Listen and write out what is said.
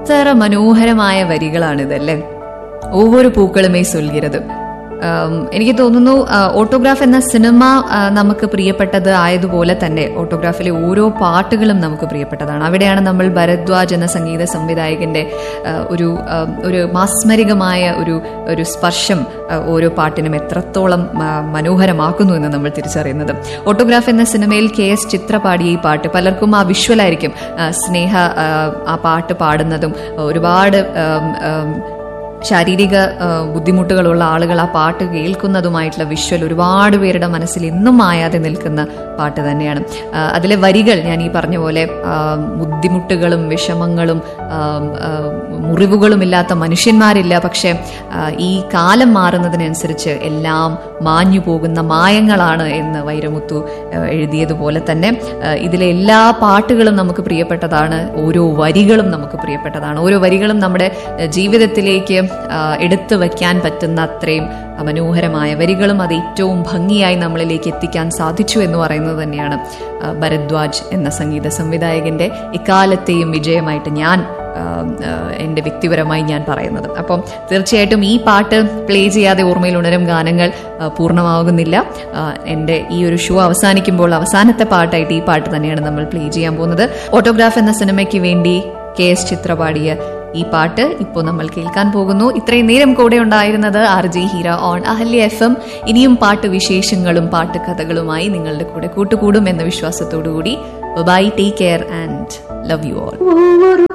എത്ര മനോഹരമായ വരികളാണിതല്ലേ ഒവ്വൊരു പൂക്കളുമേ സൊല്ലിയത് ആം, എനിക്ക് തോന്നുന്നു ആ, ഓട്ടോഗ്രാഫ് എന്ന സിനിമ ആ, നമുക്ക് പ്രിയപ്പെട്ടത് ആയതുപോലെ തന്നെ ഓട്ടോഗ്രാഫിലെ ഓരോ പാട്ടുകളും നമുക്ക് പ്രിയപ്പെട്ടതാണ് അവിടെയാണ് നമ്മൾ ഭരദ്വാജ് എന്ന സംഗീത സംവിധായകന്റെ ആ, ഒരു ആ, ഒരു മാസ്മരികമായ ഒരു ഒരു സ്പർശം ആ, ഓരോ പാട്ടിനും എത്രത്തോളം ആ, മനോഹരമാക്കുന്നു എന്ന് നമ്മൾ തിരിച്ചറിയുന്നത് ഓട്ടോഗ്രാഫ് എന്ന സിനിമയിൽ കെ എസ് ചിത്ര പാടിയ ഈ പാട്ട് പലർക്കും ആ വിഷ്വലായിരിക്കും ആ, സ്നേഹ ആ, ആ പാട്ട് പാടുന്നതും ഒരുപാട് ആം, ആം, ശാരീരിക ആ, ബുദ്ധിമുട്ടുകളുള്ള ആളുകൾ ആ പാട്ട് കേൾക്കുന്നതുമായിട്ടുള്ള വിഷ്വൽ ഒരുപാട് പേരുടെ മനസ്സിൽ ഇന്നും മായാതെ നിൽക്കുന്ന പാട്ട് തന്നെയാണ് ആ, അതിലെ വരികൾ ഞാൻ ഈ പറഞ്ഞ പോലെ ആ, ബുദ്ധിമുട്ടുകളും വിഷമങ്ങളും ആ, ആ, മുറിവുകളും ഇല്ലാത്ത മനുഷ്യന്മാരില്ല പക്ഷെ ആ, ഈ കാലം മാറുന്നതിനനുസരിച്ച് എല്ലാം മാഞ്ഞു പോകുന്ന മായങ്ങളാണ് എന്ന് വൈരമുത്തു ആ, എഴുതിയതുപോലെ തന്നെ ആ, ഇതിലെ എല്ലാ പാട്ടുകളും നമുക്ക് പ്രിയപ്പെട്ടതാണ് ഓരോ വരികളും നമുക്ക് പ്രിയപ്പെട്ടതാണ് ഓരോ വരികളും നമ്മുടെ ആ, ജീവിതത്തിലേക്ക് ആ, എടുത്തു വയ്ക്കാൻ പറ്റുന്ന അത്രയും ആ, മനോഹരമായ വരികളും അത് ഏറ്റവും ഭംഗിയായി നമ്മളിലേക്ക് എത്തിക്കാൻ സാധിച്ചു എന്ന് പറയുന്നത് തന്നെയാണ് ആ, ഭരദ്വാജ് എന്ന സംഗീത സംവിധായകന്റെ ഇക്കാലത്തെയും വിജയമായിട്ട് ഞാൻ ആ, ആ, എൻ്റെ വ്യക്തിപരമായി ഞാൻ പറയുന്നത് അപ്പം തീർച്ചയായിട്ടും ഈ പാട്ട് പ്ലേ ചെയ്യാതെ ഓർമ്മയിൽ ഉണരും ഗാനങ്ങൾ ആ, പൂർണ്ണമാകുന്നില്ല ആ, എൻ്റെ ഈ ഒരു ഷോ അവസാനിക്കുമ്പോൾ അവസാനത്തെ പാട്ടായിട്ട് ഈ പാട്ട് തന്നെയാണ് നമ്മൾ പ്ലേ ചെയ്യാൻ പോകുന്നത് ഓട്ടോഗ്രാഫ് എന്ന സിനിമയ്ക്ക് വേണ്ടി കെ എസ് ചിത്ര പാടിയ ഈ പാട്ട് ഇപ്പോൾ നമ്മൾ കേൾക്കാൻ പോകുന്നു ഇത്രയും നേരം കൂടെ ഉണ്ടായിരുന്നത് R J Heera on Ahalya F M ഇനിയും പാട്ട് വിശേഷങ്ങളും പാട്ട് കഥകളുമായി നിങ്ങളുടെ കൂടെ കൂട്ടുകൂടും എന്ന വിശ്വാസത്തോടു കൂടി bye take care and love you all